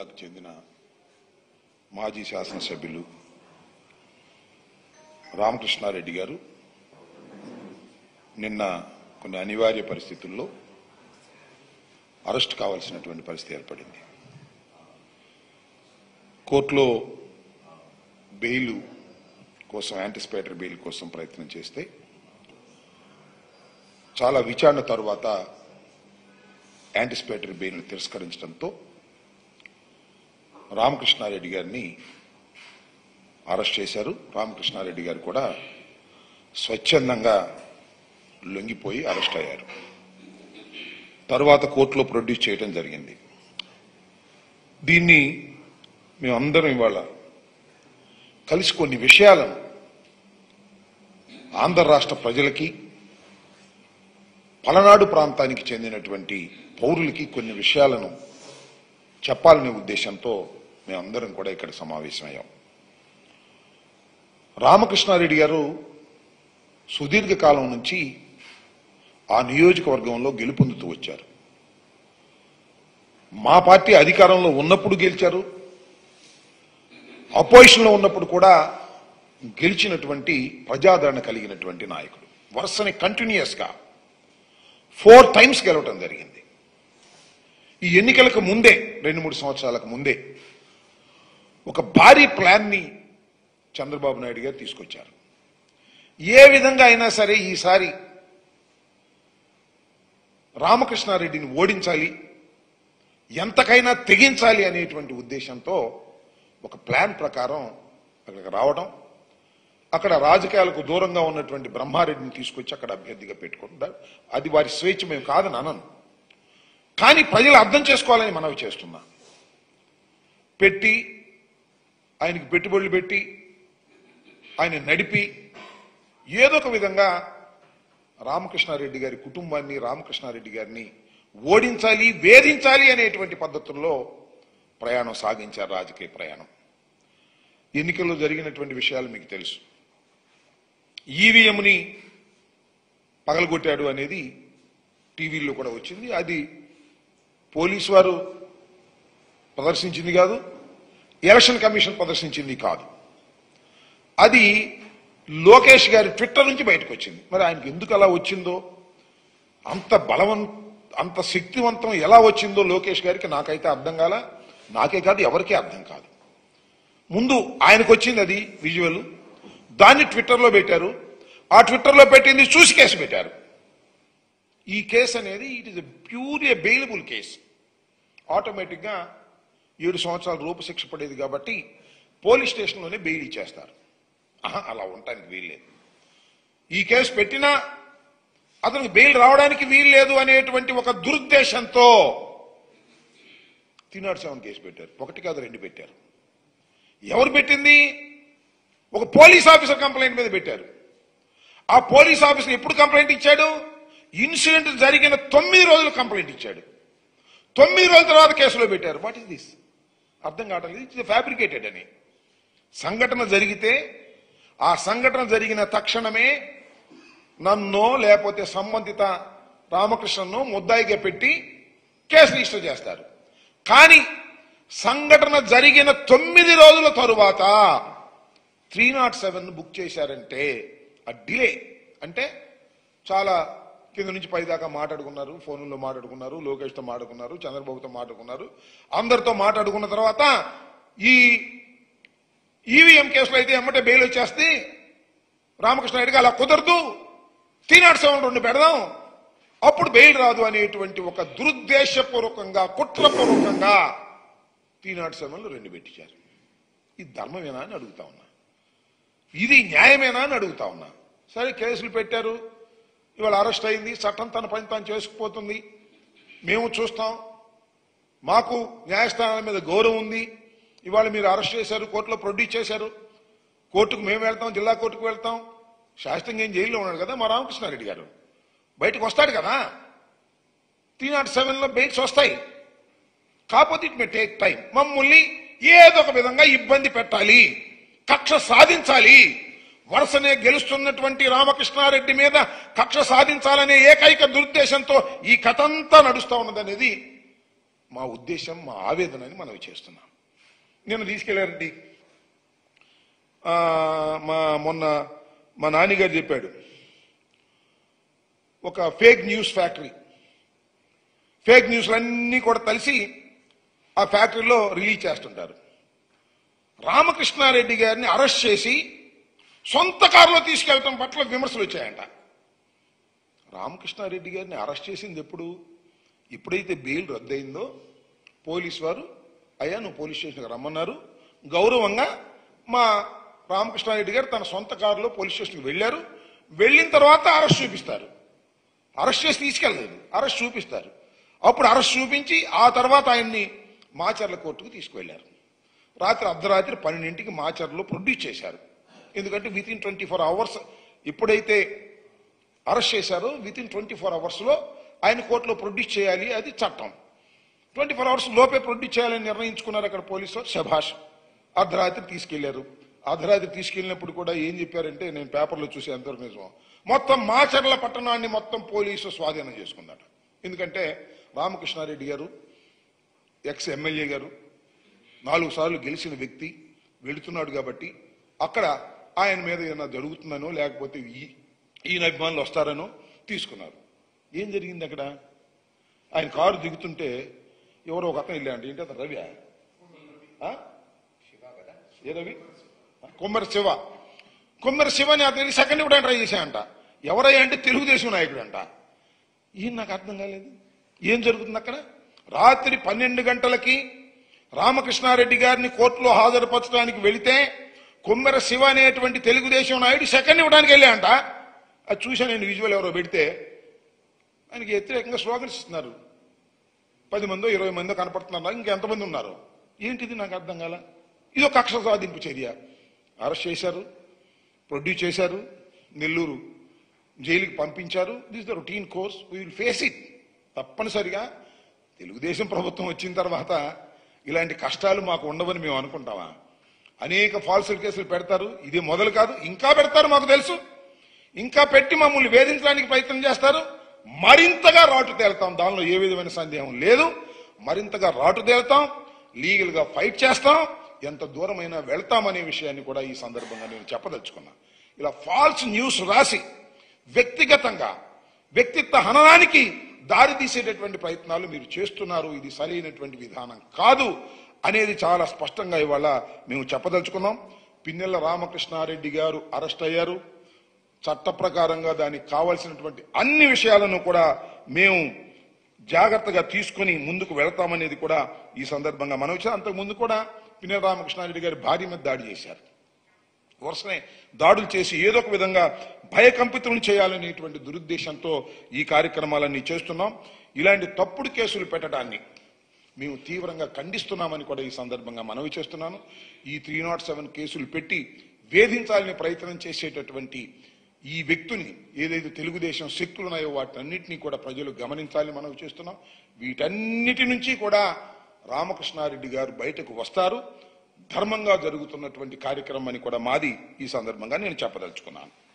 జిల్లాకు చెందిన మాజీ శాసనసభ్యులు రామకృష్ణారెడ్డి గారు నిన్న కొన్ని అనివార్య పరిస్థితుల్లో అరెస్ట్ కావాల్సినటువంటి పరిస్థితి ఏర్పడింది కోర్టులో బెయిల్ కోసం యాంటిసిపేటరీ బెయిల్ కోసం ప్రయత్నం చేస్తే చాలా విచారణ తరువాత యాంటిసిపేటరీ బెయిల్ను తిరస్కరించడంతో రామకృష్ణారెడ్డి గారిని అరెస్ట్ చేశారు రామకృష్ణారెడ్డి గారు కూడా స్వచ్ఛందంగా లొంగిపోయి అరెస్ట్ అయ్యారు తరువాత కోర్టులో ప్రొడ్యూస్ చేయడం జరిగింది దీన్ని మేమందరం ఇవాళ కలిసి కొన్ని విషయాలను ఆంధ్ర రాష్ట్ర ప్రజలకి పలనాడు ప్రాంతానికి చెందినటువంటి పౌరులకి కొన్ని విషయాలను చెప్పాలనే ఉద్దేశంతో మేమందరం కూడా ఇక్కడ సమావేశమయ్యాం రామకృష్ణారెడ్డి గారు సుదీర్ఘకాలం నుంచి ఆ నియోజకవర్గంలో గెలుపొందుతూ వచ్చారు మా పార్టీ అధికారంలో ఉన్నప్పుడు గెలిచారు అపోజిషన్లో ఉన్నప్పుడు కూడా గెలిచినటువంటి ప్రజాదరణ కలిగినటువంటి నాయకుడు వరుసని కంటిన్యూస్ గా ఫోర్ టైమ్స్ గెలవటం జరిగింది ఈ ఎన్నికలకు ముందే రెండు మూడు సంవత్సరాలకు ముందే ఒక భారీ ప్లాన్ ని చంద్రబాబు నాయుడు గారు తీసుకొచ్చారు ఏ విధంగా అయినా సరే ఈసారి రామకృష్ణారెడ్డిని ఓడించాలి ఎంతకైనా తెగించాలి అనేటువంటి ఉద్దేశంతో ఒక ప్లాన్ ప్రకారం అక్కడికి రావడం అక్కడ రాజకీయాలకు దూరంగా ఉన్నటువంటి బ్రహ్మారెడ్డిని తీసుకొచ్చి అక్కడ అభ్యర్థిగా పెట్టుకుంటారు అది వారి స్వేచ్ఛ మేము కాదని అనను కానీ ప్రజలు అర్థం చేసుకోవాలని మనవి చేస్తున్నా పెట్టి ఆయనకి పెట్టుబడులు పెట్టి ఆయన నడిపి ఏదో ఒక విధంగా రామకృష్ణారెడ్డి గారి కుటుంబాన్ని రామకృష్ణారెడ్డి గారిని ఓడించాలి వేధించాలి అనేటువంటి పద్ధతుల్లో ప్రయాణం సాగించారు రాజకీయ ప్రయాణం ఎన్నికల్లో జరిగినటువంటి విషయాలు మీకు తెలుసు ఈవీఎంని పగలగొట్టాడు అనేది టీవీల్లో కూడా వచ్చింది అది పోలీసు వారు ప్రదర్శించింది కాదు ఎలక్షన్ కమిషన్ ప్రదర్శించింది కాదు అది లోకేష్ గారి ట్విట్టర్ నుంచి బయటకు వచ్చింది మరి ఆయనకి ఎందుకు అలా వచ్చిందో అంత బలవం అంత శక్తివంతం ఎలా వచ్చిందో లోకేష్ గారికి నాకైతే అర్థం కాల నాకే కాదు ఎవరికీ అర్థం కాదు ముందు ఆయనకు వచ్చింది అది విజువల్ దాన్ని ట్విట్టర్లో పెట్టారు ఆ ట్విట్టర్లో పెట్టింది చూసి కేసు పెట్టారు ఈ కేసు అనేది it is pure a bailable case ఆటోమేటిక్గా ఏడు సంవత్సరాల రూపు శిక్ష పడేది కాబట్టి పోలీస్ స్టేషన్లోనే బెయిల్ ఇచ్చేస్తారు ఆహా, అలా ఉండటానికి వీల్లేదు ఈ కేసు పెట్టినా అతనికి బెయిల్ రావడానికి వీల్లేదు అనేటువంటి ఒక దురుద్దేశంతో త్రీ సెవెన్ కేసు పెట్టారు ఒకటి కాదు రెండు పెట్టారు ఎవరు పెట్టింది ఒక పోలీస్ ఆఫీసర్ కంప్లైంట్ మీద పెట్టారు ఆ పోలీస్ ఆఫీసర్ ఎప్పుడు కంప్లైంట్ ఇచ్చాడు ఇన్సిడెంట్ జరిగిన తొమ్మిది రోజులు కంప్లైంట్ ఇచ్చాడు తొమ్మిది రోజుల తర్వాత కేసులో పెట్టారు వాట్ ఇస్ దిస్ అర్థం కావట్లేదు ఇట్స్ ఫ్యాబ్రికేటెడ్ అని సంఘటన జరిగితే ఆ సంఘటన జరిగిన తక్షణమే నన్ను లేకపోతే సంబంధిత రామకృష్ణను ముద్దాయిగా పెట్టి కేసు రిజిస్టర్ చేస్తారు కానీ సంఘటన జరిగిన తొమ్మిది రోజుల తరువాత త్రీ నాట్ సెవెన్ బుక్ చేశారంటే ఆ డిలే అంటే చాలా కింద నుంచి పై దాకా మాట్లాడుకున్నారు ఫోన్లో మాట్లాడుకున్నారు లోకేష్తో మాట్లాడుకున్నారు చంద్రబాబుతో మాట్లాడుకున్నారు అందరితో మాట్లాడుకున్న తర్వాత ఈ ఈవీఎం కేసులో అయితే ఎమ్మటే బెయిల్ వచ్చేస్తే రామకృష్ణ రెడ్డికి అలా కుదరదు త్రీ నాట్ సెవెన్ రెండు పెడదాం అప్పుడు బెయిల్ రాదు అనేటువంటి ఒక దురుద్దేశపూర్వకంగా కుట్రపూర్వకంగా త్రీ నాట్ సెవెన్లు రెండు పెట్టించారు ఇది ధర్మమేనా అని అడుగుతా ఉన్నా ఇది న్యాయమేనా అని అడుగుతా ఉన్నా సరే కేసులు పెట్టారు ఇవాళ అరెస్ట్ అయింది చట్టం తన పని తాను చేసుకుపోతుంది మేము చూస్తాం మాకు న్యాయస్థానాల మీద గౌరవం ఉంది ఇవాళ మీరు అరెస్ట్ చేశారు కోర్టులో ప్రొడ్యూస్ చేశారు కోర్టుకు మేము వెళ్తాం జిల్లా కోర్టుకు వెళ్తాం శాస్త్రంగా ఏం జైల్లో ఉన్నాడు కదా మా రామకృష్ణారెడ్డి గారు బయటకు వస్తాడు కదా త్రీ నాట్ సెవెన్లో బెయిల్స్ వస్తాయి కాకపోతే ఇట్ మే టేక్ టైం మమ్మల్ని ఏదో ఒక విధంగా ఇబ్బంది పెట్టాలి కక్ష సాధించాలి వరుసనే గెలుస్తున్నటువంటి రామకృష్ణారెడ్డి మీద కక్ష సాధించాలనే ఏకైక దురుద్దేశంతో ఈ కథ అంతా నడుస్తా ఉన్నదనేది మా ఉద్దేశం మా ఆవేదన అని మనం చేస్తున్నాం నేను తీసుకెళ్లారండి ఆ, మా మొన్న మా నాన్నగారు చెప్పాడు ఒక ఫేక్ న్యూస్ ఫ్యాక్టరీ ఫేక్ న్యూస్లన్నీ కూడా కలిసి ఆ ఫ్యాక్టరీలో రిలీజ్ చేస్తుంటారు రామకృష్ణారెడ్డి గారిని అరెస్ట్ చేసి సొంత కారులో తీసుకెళ్లటం పట్ల విమర్శలు వచ్చాయంట రామకృష్ణారెడ్డి గారిని అరెస్ట్ చేసింది ఎప్పుడు ఎప్పుడైతే బెయిల్ రద్దయిందో పోలీస్ వారు అయ్యా నువ్వు పోలీస్ స్టేషన్కి రమ్మన్నారు గౌరవంగా మా రామకృష్ణారెడ్డి గారు తన సొంత కారులో పోలీస్ స్టేషన్కి వెళ్ళారు వెళ్ళిన తర్వాత అరెస్ట్ చూపిస్తారు అరెస్ట్ చేసి తీసుకెళ్ళలేదు అరెస్ట్ చూపిస్తారు అప్పుడు అరెస్ట్ చూపించి ఆ తర్వాత ఆయన్ని మాచర్ల కోర్టుకు తీసుకువెళ్లారు రాత్రి అర్ధరాత్రి పన్నెండింటికి మాచర్లో ప్రొడ్యూస్ చేశారు ఎందుకంటే within twenty four hours ఎప్పుడైతే అరెస్ట్ చేశారో విత్ ఇన్ ట్వంటీ ఫోర్ అవర్స్లో ఆయన కోర్టులో ప్రొడ్యూస్ చేయాలి అది చట్టం ట్వంటీ ఫోర్ అవర్స్ లోపే ప్రొడ్యూస్ చేయాలని నిర్ణయించుకున్నారు అక్కడ పోలీసు వారు శభాష్ అర్ధరాత్రి తీసుకెళ్లారు అర్ధరాత్రి తీసుకెళ్ళినప్పుడు కూడా ఏం చెప్పారంటే నేను పేపర్లో చూసి ఎంతవరకు నిజం మొత్తం మాచర్ల పట్టణాన్ని మొత్తం పోలీసు స్వాధీనం చేసుకున్నాడు ఎందుకంటే రామకృష్ణారెడ్డి గారు ఎక్స్ ఎమ్మెల్యే గారు నాలుగు సార్లు గెలిచిన వ్యక్తి వెళుతున్నాడు కాబట్టి అక్కడ ఆయన మీద ఏమైనా జరుగుతుందనో లేకపోతే ఈ- ఈయన అభిమానులు వస్తారనో తీసుకున్నారు ఏం జరిగింది అక్కడ ఆయన కారు దిగుతుంటే ఎవరో ఒక అతను వెళ్ళాడు ఏంటి అతను రవి ఏ రవి కుమ్మరి శివ కుమ్మరి శివని అతనికి సెకండ్ ఇవ్వడానికి ట్రై చేశాయంట ఎవరయ్యా అంటే తెలుగుదేశం నాయకుడు అంట ఈయన నాకు అర్థం కాలేదు ఏం జరుగుతుంది అక్కడ రాత్రి పన్నెండు గంటలకి రామకృష్ణారెడ్డి గారిని కోర్టులో హాజరుపరచడానికి వెళితే కుమ్మెర శివ అనేటువంటి తెలుగుదేశం నాయుడు సెకండ్ ఇవ్వడానికి వెళ్ళాయంట అది చూసా నేను విజువల్ ఎవరో పెడితే ఆయనకి వ్యతిరేకంగా స్లోగన్స్ ఇస్తున్నారు పది మందో ఇరవై మందో కనపడుతున్నారు ఇంకెంతమంది ఉన్నారు ఏంటిది నాకు అర్థం కాల ఇది ఒక కక్ష సాధింపు చర్య అరెస్ట్ చేశారు ప్రొడ్యూస్ చేశారు నెల్లూరు జైలుకి పంపించారు this the routine course we will face it తప్పనిసరిగా తెలుగుదేశం ప్రభుత్వం వచ్చిన తర్వాత ఇలాంటి కష్టాలు మాకు ఉండవని మేము అనుకుంటామా అనేక ఫాల్స్ కేసులు పెడతారు ఇది మొదలు కాదు ఇంకా పెడతారు మాకు తెలుసు ఇంకా పెట్టి మమ్మల్ని వేధించడానికి ప్రయత్నం చేస్తారు మరింతగా రాటు తేలుతాం దానిలో ఏ విధమైన సందేహం లేదు మరింతగా రాటు తేలుతాం లీగల్ గా ఫైట్ చేస్తాం ఎంత దూరమైనా వెళ్తామనే విషయాన్ని కూడా ఈ సందర్భంగా నేను చెప్పదలుచుకున్నా ఇలా ఫాల్స్ న్యూస్ రాసి వ్యక్తిగతంగా వ్యక్తిత్వ హననానికి దారి తీసేటటువంటి ప్రయత్నాలు మీరు చేస్తున్నారు ఇది సరైనటువంటి విధానం కాదు అనేది చాలా స్పష్టంగా ఇవాళ మేము చెప్పదలుచుకున్నాం పిన్నెల రామకృష్ణారెడ్డి గారు అరెస్ట్ అయ్యారు చట్ట ప్రకారంగా దానికి కావాల్సినటువంటి అన్ని విషయాలను కూడా మేము జాగ్రత్తగా తీసుకొని ముందుకు వెళతామనేది కూడా ఈ సందర్భంగా మనం వచ్చాం అంతకు ముందు కూడా పిన్నెల రామకృష్ణారెడ్డి గారి భార్య మీద దాడి చేశారు వరుసనే దాడులు చేసి ఏదో ఒక విధంగా భయకంపితులను చేయాలనేటువంటి దురుద్దేశంతో ఈ కార్యక్రమాలన్నీ చేస్తున్నాం ఇలాంటి తప్పుడు కేసులు పెట్టడాన్ని మేము తీవ్రంగా ఖండిస్తున్నామని కూడా ఈ సందర్భంగా మనవి చేస్తున్నాను ఈ త్రీ నాట్ సెవెన్ కేసులు పెట్టి వేధించాలని ప్రయత్నం చేసేటటువంటి ఈ వ్యక్తుని ఏదైతే తెలుగుదేశం శక్తులు ఉన్నాయో వాటన్నిటినీ కూడా ప్రజలు గమనించాలని మనవి చేస్తున్నాం వీటన్నిటి నుంచి కూడా రామకృష్ణారెడ్డి గారు బయటకు వస్తారు ధర్మంగా జరుగుతున్నటువంటి కార్యక్రమం అని కూడా మాది ఈ సందర్భంగా నేను చెప్పదలుచుకున్నాను